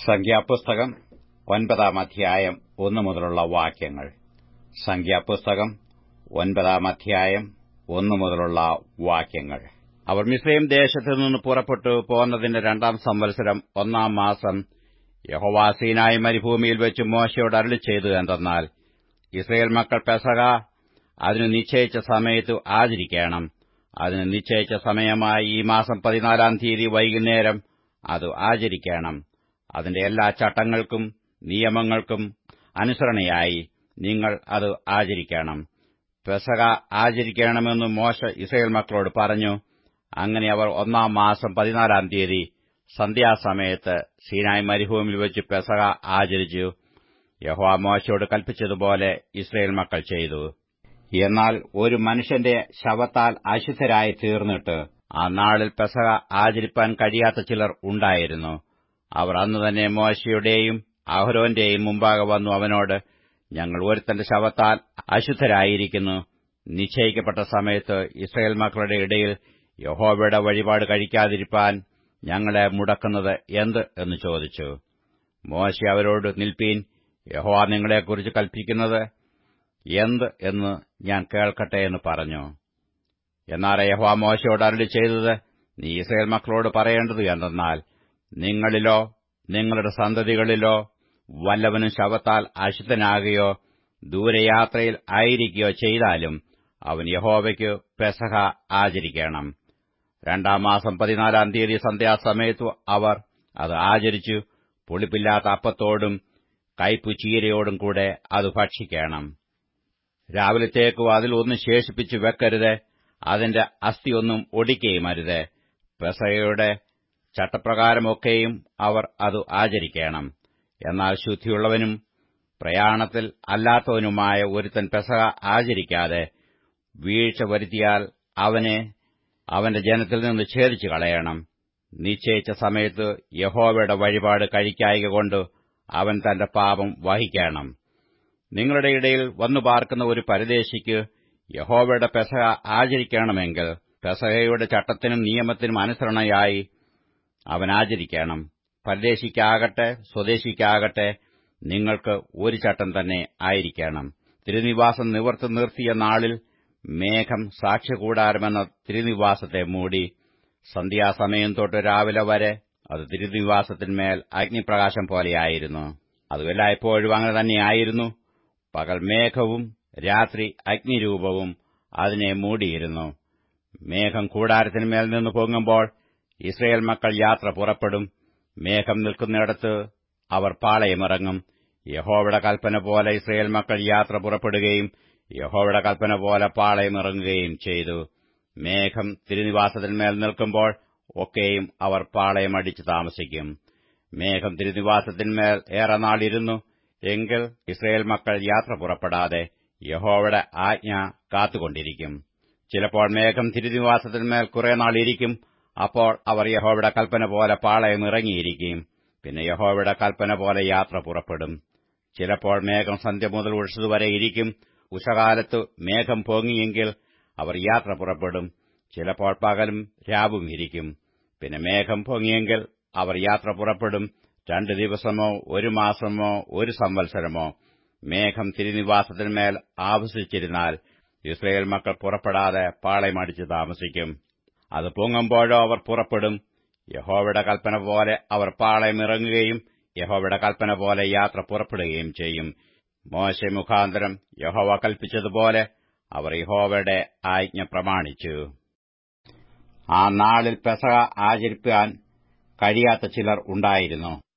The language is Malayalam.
സംഖ്യാപുസ്തകം ഒൻപതാം അധ്യായം ഒന്നു മുതലുള്ള വാക്യങ്ങൾ സംഖ്യാപുസ്തകം ഒൻപതാം അധ്യായം ഒന്നു മുതലുള്ള വാക്യങ്ങൾ അവർ മിസ്രൈം ദേശത്തു നിന്ന് പുറപ്പെട്ടു പോന്നതിന്റെ രണ്ടാം സംവത്സരം ഒന്നാം മാസം യഹോവാസീനായി മരുഭൂമിയിൽ വെച്ച് മോശയോട് അരുളി ചെയ്തു എന്തെന്നാൽ ഇസ്രയേൽ മക്കൾ പെസക അതിനു നിശ്ചയിച്ച സമയത്തു ആചരിക്കണം അതിന് നിശ്ചയിച്ച സമയമായി ഈ മാസം പതിനാലാം തീയതി വൈകുന്നേരം അത് ആചരിക്കണം അതിന്റെ എല്ലാ ചട്ടങ്ങൾക്കും നിയമങ്ങൾക്കും അനുസരണയായി നിങ്ങൾ അത് ആചരിക്കണം പെസക ആചരിക്കണമെന്ന് മോശ ഇസ്രയേൽ മക്കളോട് പറഞ്ഞു അങ്ങനെ അവർ ഒന്നാം മാസം പതിനാലാം തീയതി സന്ധ്യാസമയത്ത് സീനായ് മരുഭൂമിയിൽ വെച്ച് പെസക ആചരിച്ചു യഹോവ മോശയോട് കൽപ്പിച്ചതുപോലെ ഇസ്രയേൽ മക്കൾ ചെയ്തു എന്നാൽ ഒരു മനുഷ്യന്റെ ശവത്താൽ അശുദ്ധരായി തീർന്നിട്ട് ആ നാളിൽ പെസക ആചരിപ്പാൻ കഴിയാത്ത ചിലർ ഉണ്ടായിരുന്നു അവർ അന്ന് തന്നെ മോശയുടെയും അഹരോന്റെയും മുമ്പാകെ വന്നു അവനോട് ഞങ്ങൾ ഒരുത്തന്റെ ശവത്താൽ അശുദ്ധരായിരിക്കുന്നു നിശ്ചയിക്കപ്പെട്ട സമയത്ത് ഇസ്രയേൽ മക്കളുടെ ഇടയിൽ യഹോവയുടെ വഴിപാട് കഴിക്കാതിരിപ്പാൻ ഞങ്ങളെ മുടക്കുന്നത് എന്ത് എന്ന് ചോദിച്ചു മോശ അവരോട് നിൽപ്പീൻ യഹോവ നിങ്ങളെക്കുറിച്ച് കൽപ്പിക്കുന്നത് എന്ത് എന്ന് ഞാൻ കേൾക്കട്ടെ എന്ന് പറഞ്ഞു എന്നാൽ യഹോവ മോശയോട് അരളി ചെയ്തത് നീ ഇസ്രയേൽ മക്കളോട് പറയേണ്ടത് എന്തെന്നാൽ നിങ്ങളിലോ നിങ്ങളുടെ സന്തതികളിലോ വല്ലവനും ശവത്താൽ അശുദ്ധനാകുകയോ ദൂരയാത്രയിൽ ആയിരിക്കുകയോ ചെയ്താലും അവൻ യഹോവയ്ക്ക് പെസഹ ആചരിക്കണം രണ്ടാം മാസം പതിനാലാം തീയതി സന്ധ്യാസമയത്തു അവർ അത് ആചരിച്ചു പുളിപ്പില്ലാത്ത അപ്പത്തോടും കയ്പു ചീരയോടും കൂടെ അത് ഭക്ഷിക്കണം രാവിലത്തേക്കു അതിൽ ഒന്നും ശേഷിപ്പിച്ചു വെക്കരുത് അതിന്റെ അസ്ഥിയൊന്നും ഒടിക്കുകയും അരുത് പെസഹയുടെ ചട്ടപ്രകാരമൊക്കെയും അവർ അത് ആചരിക്കണം എന്നാൽ ശുദ്ധിയുള്ളവനും പ്രയാണത്തിൽ അല്ലാത്തവനുമായ ഒരുത്തൻ പെസഹ ആചരിക്കാതെ വീഴ്ച വരുത്തിയാൽ അവനെ അവന്റെ ജനത്തിൽ നിന്ന് ഛേദിച്ചു കളയണം നിശ്ചയിച്ച സമയത്ത് യഹോവയുടെ വഴിപാട് കഴിക്കായിക കൊണ്ട് അവൻ തന്റെ പാപം വഹിക്കണം നിങ്ങളുടെ ഇടയിൽ വന്നു പാർക്കുന്ന ഒരു പരദേശിക്ക് യഹോവയുടെ പെസഹ ആചരിക്കണമെങ്കിൽ പെസഹയുടെ ചട്ടത്തിനും നിയമത്തിനും അനുസരണയായി അവൻ ആചരിക്കണം പരദേശിക്കാകട്ടെ സ്വദേശിക്കാകട്ടെ നിങ്ങൾക്ക് ഒരു ചട്ടം തന്നെ ആയിരിക്കണം തിരുനിവാസം നിവർത്തി നിർത്തിയ നാളിൽ മേഘം സാക്ഷ്യകൂടാരമെന്ന തിരുനിവാസത്തെ മൂടി സന്ധ്യാസമയം തൊട്ട് രാവിലെ വരെ അത് തിരുനിവാസത്തിന്മേൽ അഗ്നിപ്രകാശം പോലെയായിരുന്നു അതുമല്ല എപ്പോഴും അങ്ങനെ തന്നെയായിരുന്നു പകൽ മേഘവും രാത്രി അഗ്നിരൂപവും അതിനെ മൂടിയിരുന്നു മേഘം കൂടാരത്തിന്മേൽ നിന്ന് പൊങ്ങുമ്പോൾ ഇസ്രയേൽ മക്കൾ യാത്ര പുറപ്പെടും മേഘം നിൽക്കുന്നിടത്ത് അവർ പാളയമിറങ്ങും യഹോവയുടെ കൽപ്പന പോലെ ഇസ്രയേൽ മക്കൾ യാത്ര പുറപ്പെടുകയും യഹോവയുടെ കൽപ്പന പോലെ പാളയമിറങ്ങുകയും ചെയ്തു മേഘം തിരുനിവാസത്തിന്മേൽ നിൽക്കുമ്പോൾ ഒക്കെയും അവർ പാളയമടിച്ച് താമസിക്കും മേഘം തിരുനിവാസത്തിന്മേൽ ഏറെ നാളിരുന്നു എങ്കിൽ ഇസ്രയേൽ മക്കൾ യാത്ര പുറപ്പെടാതെ യഹോവയുടെ ആജ്ഞ കാത്തുകൊണ്ടിരിക്കും ചിലപ്പോൾ മേഘം തിരുനിവാസത്തിന്മേൽ കുറെ നാൾ ഇരിക്കും അപ്പോൾ അവർ യഹോവയുടെ കൽപ്പന പോലെ പാളയം ഇറങ്ങിയിരിക്കും പിന്നെ യഹോവയുടെ കൽപ്പന പോലെ യാത്ര പുറപ്പെടും ചിലപ്പോൾ മേഘം സന്ധ്യ മുതൽ ഉഷതുവരെ ഇരിക്കും ഉഷകാലത്ത് മേഘം പൊങ്ങിയെങ്കിൽ അവർ യാത്ര പുറപ്പെടും ചിലപ്പോൾ പകലും രാവും ഇരിക്കും പിന്നെ മേഘം പൊങ്ങിയെങ്കിൽ അവർ യാത്ര പുറപ്പെടും രണ്ടു ദിവസമോ ഒരു മാസമോ ഒരു സംവത്സരമോ മേഘം തിരുനിവാസത്തിന്മേൽ ആവസിച്ചിരുന്നാൽ ഇസ്രയേൽ മക്കൾ പുറപ്പെടാതെ പാളയമടിച്ച് താമസിക്കും അത് പൊങ്ങുമ്പോഴോ അവർ പുറപ്പെടും യഹോവയുടെ കൽപ്പന പോലെ അവർ പാളയമിറങ്ങുകയും യഹോവയുടെ കൽപ്പന പോലെ യാത്ര പുറപ്പെടുകയും ചെയ്യും മോശ മുഖാന്തരം യഹോവ കൽപ്പിച്ചതുപോലെ അവർ യഹോവയുടെ ആജ്ഞ പ്രമാണിച്ചു ആ നാളിൽ പെസഹ ആചരിപ്പാൻ കഴിയാത്ത ചിലർ ഉണ്ടായിരുന്നു